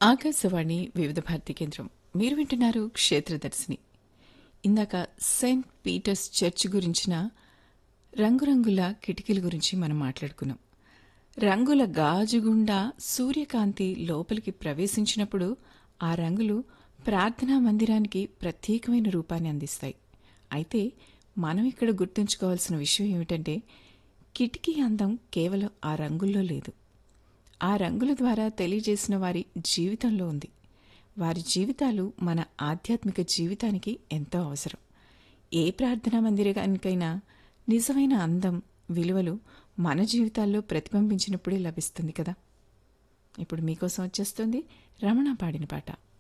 ఆకాశవాణి వివిధ భారతి కేంద్రం మీరు వింటున్నారు క్షేత్రదర్శిని ఇందాక సెయింట్ పీటర్స్ చర్చ్ గురించిన రంగురంగుల కిటికీల గురించి మనం మాట్లాడుకున్నాం రంగుల గాజు గుండా సూర్యకాంతి లోపలికి ప్రవేశించినప్పుడు ఆ రంగులు ప్రార్థనా మందిరానికి ప్రత్యేకమైన రూపాన్ని అందిస్తాయి అయితే మనం ఇక్కడ గుర్తుంచుకోవాల్సిన విషయం ఏమిటంటే కిటికీ అందం కేవలం ఆ రంగుల్లో లేదు ఆ రంగుల ద్వారా తెలియజేసిన వారి జీవితంలో ఉంది వారి జీవితాలు మన ఆధ్యాత్మిక జీవితానికి ఎంతో అవసరం ఏ ప్రార్థనా మందిరానికైనా నిజమైన అందం విలువలు మన జీవితాల్లో ప్రతిబింబించినప్పుడే లభిస్తుంది కదా ఇప్పుడు మీకోసం వచ్చేస్తుంది రమణ పాడిన పాట